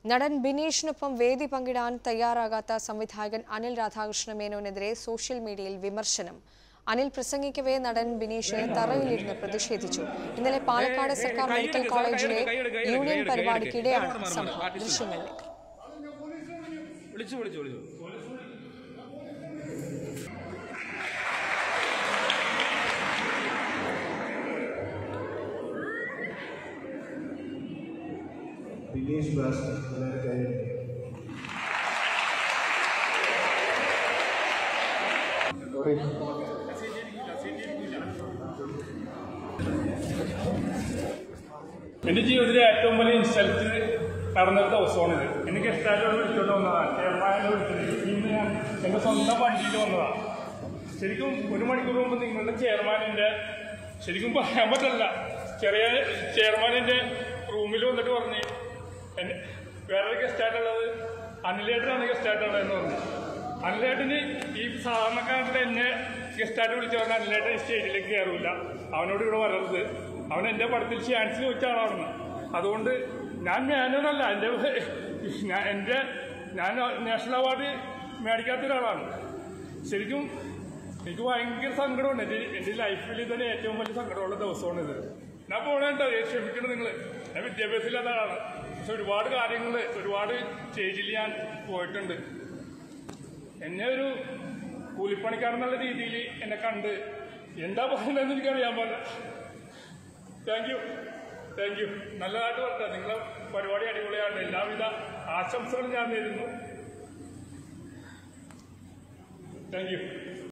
നടൻ ബിനീഷിനൊപ്പം വേദി പങ്കിടാൻ തയ്യാറാകാത്ത സംവിധായകൻ അനിൽ രാധാകൃഷ്ണ മേനോനെതിരെ സോഷ്യൽ മീഡിയയിൽ വിമർശനം അനിൽ പ്രസംഗിക്കവേ നടൻ ബിനീഷ് തറയിലിരുന്ന് പ്രതിഷേധിച്ചു ഇന്നലെ പാലക്കാട് സർക്കാർ മെഡിക്കൽ കോളേജിലെ യൂണിയൻ പരിപാടിക്കിടെയാണ് സംഭവം ദൃശ്യങ്ങളിലേക്ക് വിളിച്ചു വിളിച്ചു വിളിച്ചു ബിനീഷ് ബാസ് എല്ലാവരും കൈയ്യടി സോറി എന്റെ ജീവിതത്തിലെ ഏറ്റവും വലിയ ഇൻസൾട്ട് നടന്നൊരു ദിവസമാണിത് എനിക്ക് എസ്റ്റാറ്റോട് വിളിച്ചോണ്ട് വന്നതാണ് ചെയർമാനെ വിളിച്ചത് ഇന്ന് ഞാൻ എന്റെ സ്വന്തം വണ്ടിയിൽ വന്നതാണ് ശരിക്കും ഒരു മണിക്കൂർ മുമ്പ് നിങ്ങളുടെ ചെയർമാനിന്റെ ശരിക്കും പറയാൻ പറ്റില്ല ചെറിയ ചെയർമാനിന്റെ റൂമിൽ വന്നിട്ട് പറഞ്ഞ് എന്നെ വേറൊരു ഗസ്റ്റായിട്ട് ഉള്ളത് അനിലേട്ടനാണ് ഗസ്റ്റായിട്ട് ഉള്ളതെന്ന് പറഞ്ഞു അനിലേട്ടന് ഈ സാധാരണക്കാരുടെ എന്നെ ഗസ്റ്റായിട്ട് വിളിച്ചു പറഞ്ഞാൽ അനിലേട്ടൻ ഈ സ്റ്റേജിലേക്ക് കയറില്ല അവനോട് ഇവിടെ വരരുത് അവൻ എൻ്റെ പടത്തിൽ ചാൻസ് ചോദിച്ച ആളാണെന്ന് അതുകൊണ്ട് ഞാൻ മേനോനല്ല എൻ്റെ ഞാൻ എൻ്റെ ഞാൻ നാഷണൽ അവാർഡ് മേടിക്കാത്ത ഒരാളാണ് ശരിക്കും എനിക്ക് ഭയങ്കര സങ്കടമുണ്ട് എൻ്റെ എൻ്റെ ലൈഫിൽ തന്നെ ഏറ്റവും വലിയ സങ്കടമുള്ള ദിവസമാണിത് ഞാൻ പോണേട്ടോ ക്ഷമിക്കണം നിങ്ങൾ ഞാൻ വിദ്യാഭ്യാസമില്ലാത്ത ആളാണ് പക്ഷെ ഒരുപാട് കാര്യങ്ങൾ ഒരുപാട് സ്റ്റേജിൽ ഞാൻ പോയിട്ടുണ്ട് എന്നെ ഒരു കൂലിപ്പണിക്കാരെന്നുള്ള രീതിയിൽ എന്നെ കണ്ട് എന്താ പറയുന്നതെന്ന് എനിക്കറിയാൻ പാടില്ല താങ്ക് യു താങ്ക് യു നല്ലതായിട്ട് വരട്ടെ നിങ്ങളെ പരിപാടി അടിപൊളിയാണ് എല്ലാവിധ ആശംസകളും ഞാൻ നേരുന്നു താങ്ക് യു